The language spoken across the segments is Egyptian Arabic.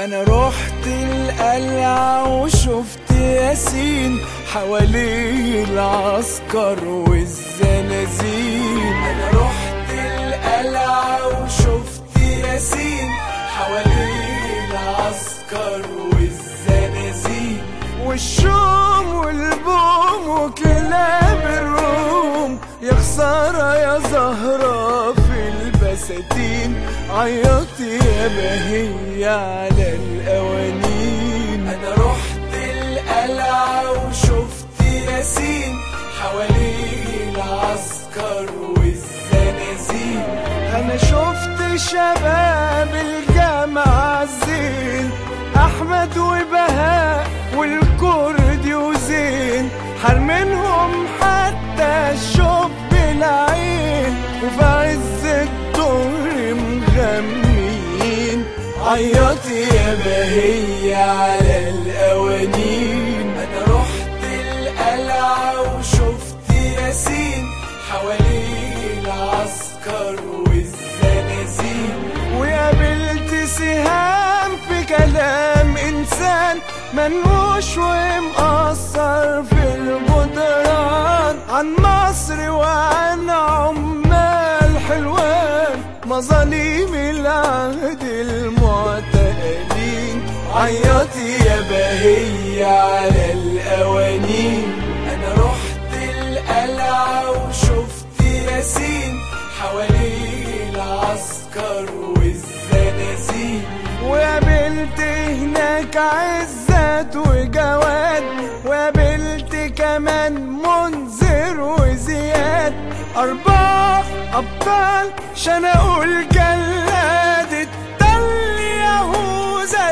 انا رحت القلعة وشفت ياسين حواليه العسكر والزنازين انا رحت القلعة وشفت ياسين حواليه العسكر والزنازين والشوم والبوم وكلاب الروم يا خسارة يا زهرة في البساتين عيطي يا بهية على القوانين أنا رحت القلعة وشفت ياسين حواليه العسكر والزنازين أنا شفت شباب الجامعة الزين أحمد وبهاء والكردي وزين حرمنهم حتى الشوف بالعين وفي عز الدور مغميين عيطي يا بهية على القوانين أنا رحت القلعة وشفت ياسين حواليه العسكر والزنازين وقابلت سهام في كلام إنسان منوش ومقصر في الجدران عن مصر وعن عمال حلوان مظاليم العهد المعتقلين عيطي يا بهية على القوانين أنا رحت القلعة وشفت ياسين حواليه العسكر والزنازين وقابلت هناك عزت وجواد وقابلت كمان منذر وزياد أرباح أبطال عشان أقول جلاد التل يهوذا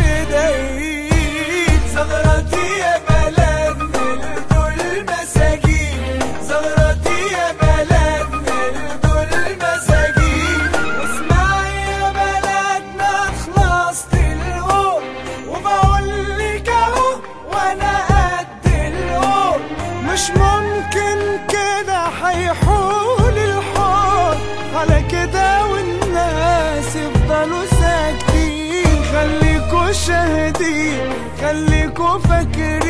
الفدائيين زغرتي يا بلدنا دول مساجين زغرتي يا بلدنا دول مساجين اسمعي يا بلدنا خلصت القول وبقول لك اهو وانا قد القول مش ممكن كده هيحول الحول على كده والناس يفضلوا ساكتين خليكوا شاهدين خليكوا فاكرين